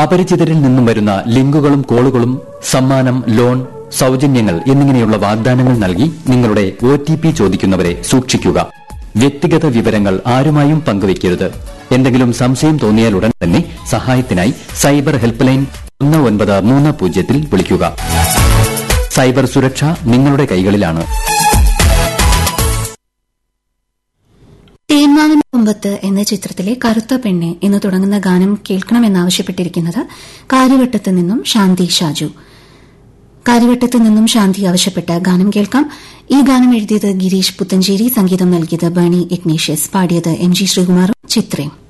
അപരിചിതരിൽ നിന്നും വരുന്ന ലിങ്കുകളും കോളുകളും സമ്മാനം ലോൺ സൌജന്യങ്ങൾ എന്നിങ്ങനെയുള്ള വാഗ്ദാനങ്ങൾ നൽകി നിങ്ങളുടെ ഒ ടി പി ചോദിക്കുന്നവരെ സൂക്ഷിക്കുക വ്യക്തിഗത വിവരങ്ങൾ ആരുമായും പങ്കുവയ്ക്കരുത് എന്തെങ്കിലും സംശയം തോന്നിയാൽ ഉടൻ തന്നെ സഹായത്തിനായി സൈബർ ഹെൽപ്പ് ലൈൻ ഒന്ന് ഒൻപത് മൂന്ന് പൂജ്യത്തിൽ വിളിക്കുക സൈബർ സുരക്ഷ നിങ്ങളുടെ കൈകളിലാണ് തേന്മാവിൻ കൊമ്പത്ത് എന്ന ചിത്രത്തിലെ കറുത്ത പെണ്ണെ എന്ന് തുടങ്ങുന്ന ഗാനം കേൾക്കണമെന്നാവശ്യപ്പെട്ടിരിക്കുന്നത് കാര്യവട്ടത്ത് നിന്നും ശാന്തി ഷാജു കാര്യവട്ടത്ത് നിന്നും ശാന്തി ആവശ്യപ്പെട്ട ഗാനം കേൾക്കാം ഈ ഗാനം എഴുതിയത് ഗിരീഷ് പുത്തഞ്ചേരി സംഗീതം നൽകിയത് ബേണി ഇഗ്നേഷ്യസ് പാടിയത് എം ജി ശ്രീകുമാറും ചിത്രയും